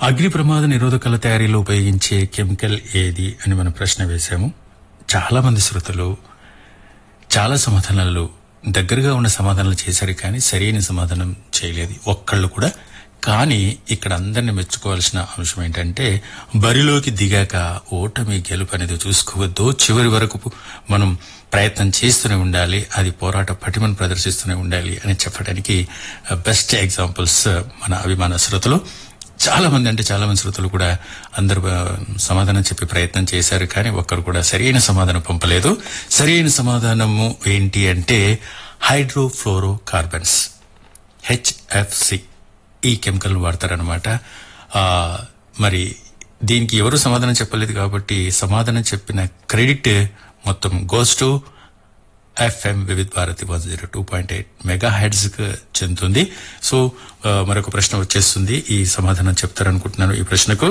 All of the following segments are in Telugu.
అగ్ని ప్రమాద నిరోధకాల తయారీలో ఉపయోగించే కెమికల్ ఏది అని మనం ప్రశ్న వేశాము చాలా మంది శ్రోతలు చాలా సమాధానాలు దగ్గరగా ఉన్న సమాధానాలు చేశారు కానీ సరైన సమాధానం చేయలేదు ఒక్కళ్ళు కూడా కానీ ఇక్కడ అందరిని మెచ్చుకోవాల్సిన అంశం ఏంటంటే బరిలోకి దిగాక ఓటమి గెలుపు అనేది చూసుకోవద్దు చివరి వరకు మనం ప్రయత్నం చేస్తూనే ఉండాలి అది పోరాట పటిమను ప్రదర్శిస్తూనే ఉండాలి అని చెప్పడానికి బెస్ట్ ఎగ్జాంపుల్స్ మన అభిమాన శ్రోతలు చాలా మంది అంటే చాలా మంది శ్రోతలు కూడా అందరూ ఆ, సమాధానం చెప్పే ప్రయత్నం చేశారు కానీ ఒక్కరు కూడా సరైన సమాధానం పంపలేదు సరైన సమాధానము ఏంటి అంటే హైడ్రోఫ్లోరో కార్బన్స్ హెచ్ఎఫ్సి ఈ కెమికల్ వాడతారనమాట మరి దీనికి ఎవరు సమాధానం చెప్పలేదు కాబట్టి సమాధానం చెప్పిన క్రెడిట్ మొత్తం goes to FM Vividh Bharati one zero two point eight mega heads కు చెందుతుంది సో ఆ, మరొక ప్రశ్న వచ్చేస్తుంది ఈ సమాధానం చెప్తారనుకుంటున్నాను ఈ ప్రశ్నకు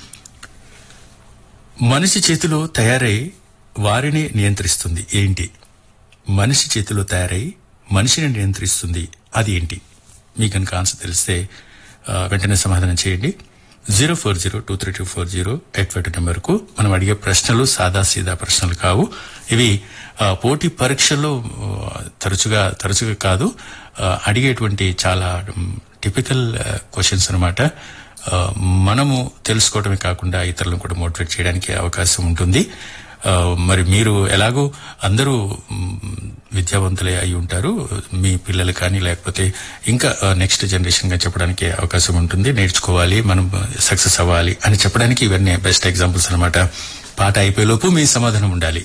మనిషి చేతిలో తయారై వారిని నియంత్రిస్తుంది ఏంటి మనిషి చేతిలో తయారై మనిషిని నియంత్రిస్తుంది అది ఏంటి మీకు కనుక ఆన్సర్ తెలిస్తే ఆ, వెంటనే సమాధానం చేయండి zero four zero two three two four zero eight five two నెంబర్కు మనం అడిగే ప్రశ్నలు సాదా సీదా ప్రశ్నలు కావు ఇవి ఆ, పోటీ పరీక్షల్లో ఆ, తరచుగా తరచుగా కాదు ఆ, అడిగేటువంటి చాలా టిపికల్ క్వశ్చన్స్ అనమాట మనము తెలుసుకోవడమే కాకుండా ఇతరులను కూడా మోటివేట్ చేయడానికి అవకాశం ఉంటుంది ఆ, మరి మీరు ఎలాగో అందరూ మ్, విద్యావంతులే అయి ఉంటారు మీ పిల్లలు కానీ లేకపోతే ఇంకా నెక్స్ట్ జనరేషన్ గా చెప్పడానికి అవకాశం ఉంటుంది నేర్చుకోవాలి మనం సక్సెస్ అవ్వాలి అని చెప్పడానికి ఇవన్నీ బెస్ట్ ఎగ్జాంపుల్స్ అన్నమాట పాట అయిపోయేలోపు మీ సమాధానం ఉండాలి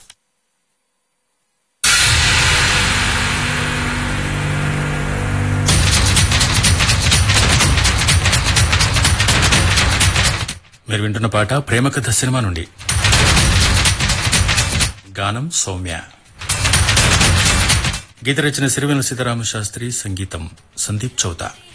మీరు వింటున్న పాట ప్రేమ కథ సినిమా నుండి గానం సౌమ్య గీత రచన సిరివెల సీతారామ శాస్త్రి సంగీతం సందీప్ చౌతా